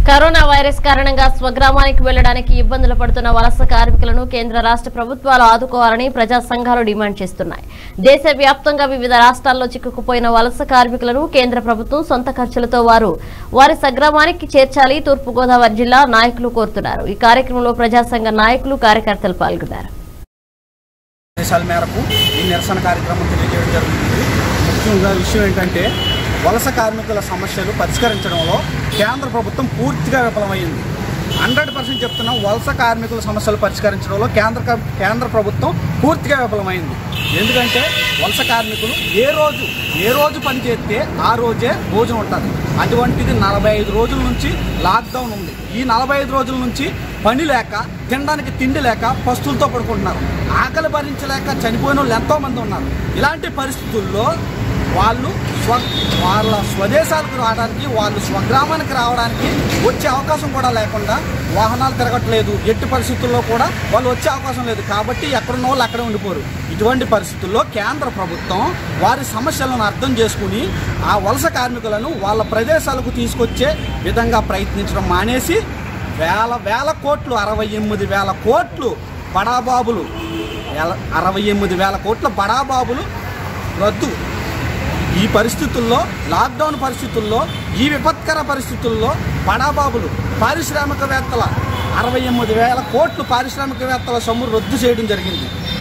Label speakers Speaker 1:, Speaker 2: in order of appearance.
Speaker 1: corona virus కారణంగా స్వగ్రామానికి వెళ్లడానికి ఇబ్బందులు పడుతున్న వలస కార్మికులను కేంద్ర రాష్ట్ర ప్రభుత్వాలు ఆదుకోవాలని ప్రజా సంఘాలు డిమాండ్ చేస్తున్నాయి దేశవ్యాప్తంగా వివిధ రాష్ట్రాల్లో చిక్కుకుపోయిన వలస కార్మికులను కేంద్ర ప్రభుత్వం సొంత ఖర్చులతో వారు వారి స్వగ్రామానికి చేర్చాలి తూర్పుగోదావరి జిల్లా నాయకులు కోరుతున్నారు ఈ కార్యక్రమంలో ప్రజా సంఘ నాయకులు కార్యకర్తలు పాల్గొన్నారు
Speaker 2: ఆదేశాల మేరకు ఈ నిరసన కార్యక్రమం తెలియజేయడం జరుగుతుంది ముఖ్యంగా విషయం ఏంటంటే వలస కార్మికుల సమస్యలు పరిష్కరించడంలో కేంద్ర ప్రభుత్వం పూర్తిగా విఫలమైంది హండ్రెడ్ పర్సెంట్ చెప్తున్నాం వలస కార్మికుల సమస్యలు పరిష్కరించడంలో కేంద్ర క- కేంద్ర ప్రభుత్వం పూర్తిగా విఫలమైంది ఎందుకంటే వలస కార్మికులు ఏ రోజు ఏ రోజు పని చేస్తే ఆ రోజే భోజనం ఉంటుంది అటువంటిది నలభై ఐదు రోజుల నుంచి లాక్డౌన్ ఉంది ఈ నలభై ఐదు రోజుల నుంచి పని లేక తినడానికి తిండి లేక పస్తులతో పడుకుంటున్నారు ఆకలి భరించలేక చనిపోయిన వాళ్ళు ఎంతో మంది ఉన్నారు ఇలాంటి పరిస్థితుల్లో వాళ్ళు స్వ వాళ్ళ స్వదేశాలకు రావడానికి వాళ్ళు స్వగ్రామానికి రావడానికి వచ్చే అవకాశం కూడా లేకుండా వాహనాలు తిరగట్లేదు ఎట్టి పరిస్థితుల్లో కూడా వాళ్ళు వచ్చే అవకాశం లేదు కాబట్టి ఎక్కడున్న వాళ్ళు అక్కడే ఉండిపోరు ఇటువంటి పరిస్థితుల్లో కేంద్ర ప్రభుత్వం వారి సమస్యలను అర్థం చేసుకుని ఆ వలస కార్మికులను వాళ్ళ ప్రదేశాలకు తీసుకొచ్చే విధంగా ప్రయత్నించడం మానేసి వేల వేల కోట్లు అరవై ఎనిమిది వేల కోట్లు బడాబాబులు వేల అరవై ఎనిమిది వేల కోట్ల బడాబాబులు రద్దు ఈ పరిస్థితుల్లో లాక్డౌన్ పరిస్థితుల్లో ఈ విపత్కర పరిస్థితుల్లో బడాబాబులు పారిశ్రామికవేత్తల అరవై ఎనిమిది వేల కోట్లు పారిశ్రామికవేత్తల సొమ్ము రద్దు చేయడం జరిగింది